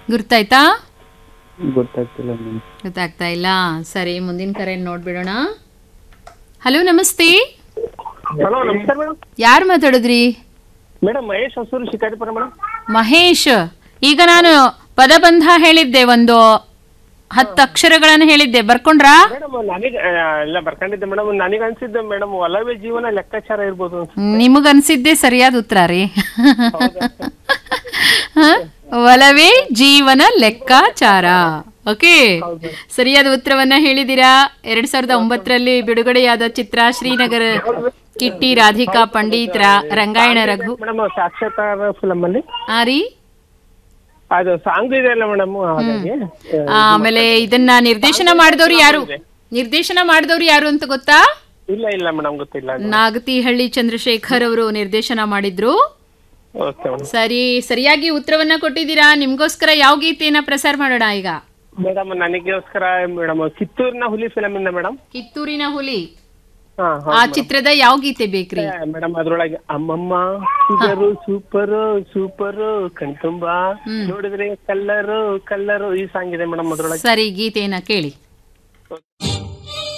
ಗುರ್ತಾಯ್ತಾ ಗೊತ್ತಾಗ್ತಿಲ್ಲ ಮೇಡಮ್ ಗೊತ್ತಾಗ್ತಾ ಇಲ್ಲ ಸರಿ ಮುಂದಿನ ಕರೆ ನೋಡ್ಬಿಡೋಣ ಹಲೋ ನಮಸ್ತೆ ಹಲೋ ನಮಸ್ಕಾರ ಮೇಡಮ್ ಯಾರು ಮಾತಾಡಿದ್ರಿ ಮೇಡಮ್ ಮಹೇಶ್ ಹೊಸೂರು ಶಿಕಾರಿಪುರ ಮೇಡಮ್ ಮಹೇಶ್ ಈಗ ನಾನು ಪದಬಂಧ ಹೇಳಿದ್ದೆ ಒಂದು ಹತ್ತು ಅಕ್ಷರಗಳನ್ನು ಹೇಳಿದ್ದೆ ಬರ್ಕೊಂಡ್ರಾ ಮೇಡಮ್ ನನಗೆ ಎಲ್ಲ ಬರ್ಕೊಂಡಿದ್ದೆ ಮೇಡಮ್ ನನಗೆ ಅನ್ಸಿದ್ದು ಮೇಡಮ್ ಒಲವೇ ಜೀವನ ಲೆಕ್ಕಾಚಾರ ಇರ್ಬೋದು ಅಂತ. ನಿಮಗನ್ಸಿದ್ದೆ ಸರಿಯಾದ ಉತ್ತರ ರೀ ಹ? ಒಲವೇ ಜೀವನ ಲೆಕ್ಕಾಚಾರ ಓಕೆ ಸರಿಯಾದ ಉತ್ತರವನ್ನ ಹೇಳಿದಿರಾ ಎರಡ್ ಸಾವಿರದ ಒಂಬತ್ತರಲ್ಲಿ ಬಿಡುಗಡೆಯಾದ ಚಿತ್ರ ಶ್ರೀನಗರ ಕಿಟ್ಟಿ ರಾಧಿಕಾ ಪಂಡಿತ್ರ ರಂಗಾಯಣ ರಘು ಮೇಡಮ್ ಸಾಕ್ಷಾತ್ಕಾರ ಫಿಲಮ್ ಅಲ್ಲಿ ಆ ರೀ ಅದು ಸಾಂಗ್ ಇದೆ ಅಲ್ಲ ಮೇಡಮ್ ಹಾಗಾಗಿ ಆಮೇಲೆ ಇದನ್ನ ನಿರ್ದೇಶನ ಮಾಡಿದವ್ರು ಯಾರು ನಿರ್ದೇಶನ ಮಾಡಿದವ್ರು ಯಾರು ಅಂತ ಗೊತ್ತಾ ಇಲ್ಲ ಇಲ್ಲ ಮೇಡಮ್ ಗೊತ್ತಿಲ್ಲ ನಾಗತಿಹಳ್ಳಿ ಚಂದ್ರಶೇಖರ್ ಅವರು ನಿರ್ದೇಶನ ಮಾಡಿದ್ರು ಓಕೆ ಮೇಡಮ್ ಸರಿ ಸರಿಯಾಗಿ ಉತ್ತರವನ್ನ ಕೊಟ್ಟಿದ್ದೀರಾ ನಿಮ್ಗೋಸ್ಕರ ಯಾವ ಗೀತೆಯನ್ನ ಪ್ರಸಾರ ಮಾಡೋಣ ಈಗ ಮೇಡಮ್ ನನಗೋಸ್ಕರ ಮೇಡಮ್ ಕಿತ್ತೂರಿನ ಹುಲಿ ಫಿಲಮ್ ಇಂದ ಮೇಡಮ್ ಕಿತ್ತೂರಿನ ಹುಲಿ ಹಾ ಆ ಚಿತ್ರದ ಯಾವ ಗೀತೆ ಬೇಕ್ರಿ ಮೇಡಮ್ ಅದ್ರೊಳಗೆ ಅಮ್ಮಮ್ಮ ಶುಗರು ಸೂಪರು ಸೂಪರು ಕಣ್ತುಂಬಾ ನೋಡಿದ್ರೆ ಕಲ್ಲರು ಕಲ್ಲರು ಈ ಸಾಂಗ್ ಇದೆ ಮೇಡಮ್ ಅದ್ರೊಳಗೆ ಸರಿ ಗೀತೆಯನ್ನ ಕೇಳಿ